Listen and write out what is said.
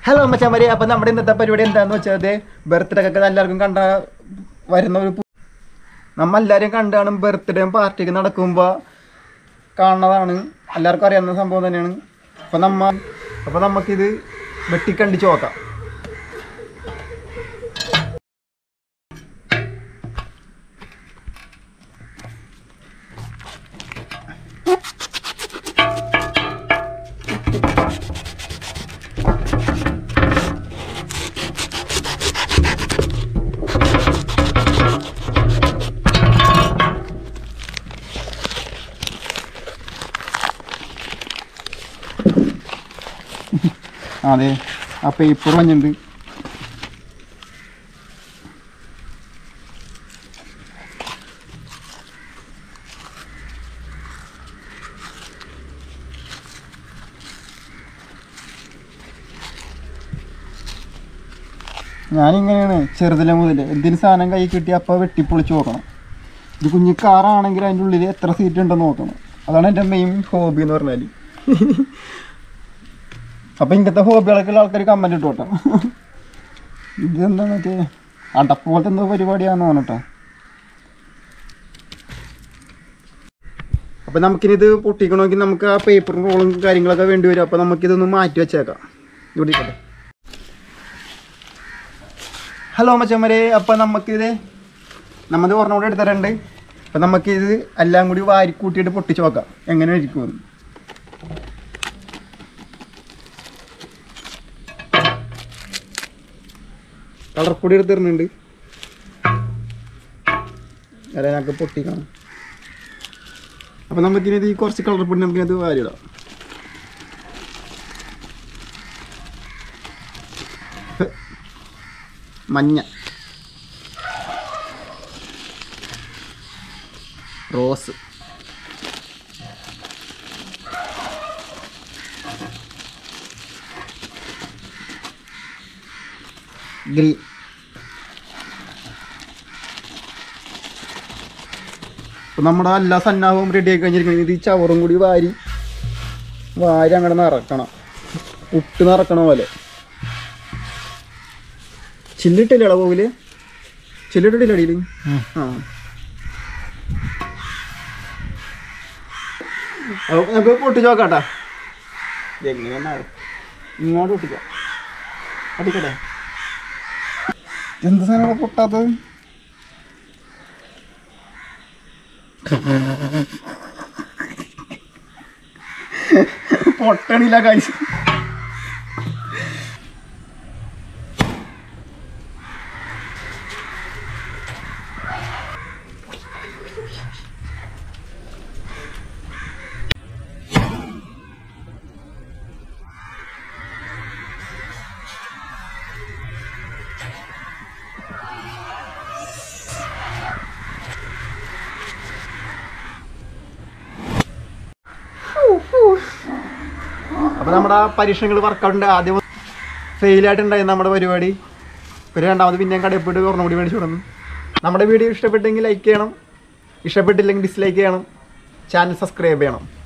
hello മച്ചാമാരി അപ്പം നമ്മുടെ ഇന്നത്തെ പരിപാടി എന്താണെന്ന് വെച്ചാൽ ബർത്ത്ഡേ ഒക്കെ എല്ലാവർക്കും കണ്ട വരുന്ന ഒരു പു- നമ്മ എല്ലാവരും കണ്ട് കാണും ബർത്ത്ഡേയും പാർട്ടിയൊക്കെ നടക്കുമ്പോൾ കാണുന്നതാണ് എല്ലാവർക്കും അറിയാവുന്ന സംഭവം തന്നെയാണ് അപ്പം നമ്മ അപ്പം നമുക്കിത് വെട്ടിക്കണ്ടിച്ച് നോക്കാം അതെ ആ പേപ്പർ മഞ്ഞുണ്ട് ഞാനിങ്ങനെയാണ് ചെറുതിലെ മുതൽ എന്തിനു സാധനം കൈ കിട്ടി അപ്പോൾ വെട്ടിപ്പൊളിച്ച് നോക്കണം ഇത് കുഞ്ഞു കാറാണെങ്കിൽ അതിൻ്റെ ഉള്ളിൽ എത്ര സീറ്റ് ഉണ്ടെന്ന് നോക്കണം അതാണ് എൻ്റെ മെയിൻ ഹോബി എന്ന് പറഞ്ഞാൽ അപ്പം ഇങ്ങനത്തെ ഹോബികളൊക്കെ ഉള്ള ആൾക്കാർ കമൻറ്റ് ഇട്ടു കേട്ടോ ഇതെന്താ മറ്റേ അടപ്പ് പോലത്തെ എന്തോ പരിപാടിയാണെന്ന് പറഞ്ഞിട്ടോ അപ്പം നമുക്കിനി ഇത് പൊട്ടിക്കണമെങ്കിൽ നമുക്ക് ആ പേപ്പറും റോളും കാര്യങ്ങളൊക്കെ വേണ്ടി വരും അപ്പോൾ നമുക്കിതൊന്ന് മാറ്റി വെച്ചേക്കാം ഇവിടെ ഇരിക്കട്ടെ ഹലോ മച്ചമ്മരെ അപ്പം നമുക്കിത് നമ്മൾ ഒരെണ്ണം എടുത്തിട്ടുണ്ട് അപ്പം നമുക്കിത് എല്ലാം കൂടി വാരി കൂട്ടിയിട്ട് പൊട്ടിച്ച് നോക്കാം എങ്ങനെ ഇരിക്കുമെന്ന് കളർ പൊടി എടുത്തിരുന്നുണ്ട് അല്ല ഞങ്ങൾക്ക് പൊട്ടിക്കണം അപ്പം നമുക്കിനി ഈ കുറച്ച് കളർ പൊടി നമുക്കിത് വാരിടാം മഞ്ഞ റോസ് ഗ്രീൻ ഇപ്പം നമ്മുടെ എല്ലാ സന്നാഹവും റെഡി ആയി കഴിഞ്ഞിരിക്കുന്നത് ഇത് ഈ ചവറും കൂടി വാരി വാരി അങ്ങോട്ട് നിറക്കണം ഉട്ട് നിറക്കണ പോലെ ചില്ലിട്ടില്ലടാ പോവില് ചില്ലിട്ടില്ല അടിയിൽ ആ അപ്പൊ നമുക്ക് പൊട്ടിച്ച് നോക്കാട്ടാ എങ്ങനെയാണ് ഇങ്ങോട്ട് പൊട്ടിക്കാം അടിക്കട്ടെ എന്ത് സാധനം പൊട്ടാത്തത് പൊട്ടണില്ല കഴിച്ച് അപ്പോൾ നമ്മുടെ പരീക്ഷണങ്ങൾ വർക്കൗട്ടിൻ്റെ ആദ്യം ഫെയിലായിട്ടുണ്ടായി നമ്മുടെ പരിപാടി ഒരു രണ്ടാമത് പിന്നെയും കടയിൽ പോയിട്ട് ഒരെണ്ണം കൂടി മേടിച്ചു കൊടുന്നു നമ്മുടെ വീഡിയോ ഇഷ്ടപ്പെട്ടെങ്കിൽ ലൈക്ക് ചെയ്യണം ഇഷ്ടപ്പെട്ടില്ലെങ്കിൽ ഡിസ്ലൈക്ക് ചെയ്യണം ചാനൽ സബ്സ്ക്രൈബ് ചെയ്യണം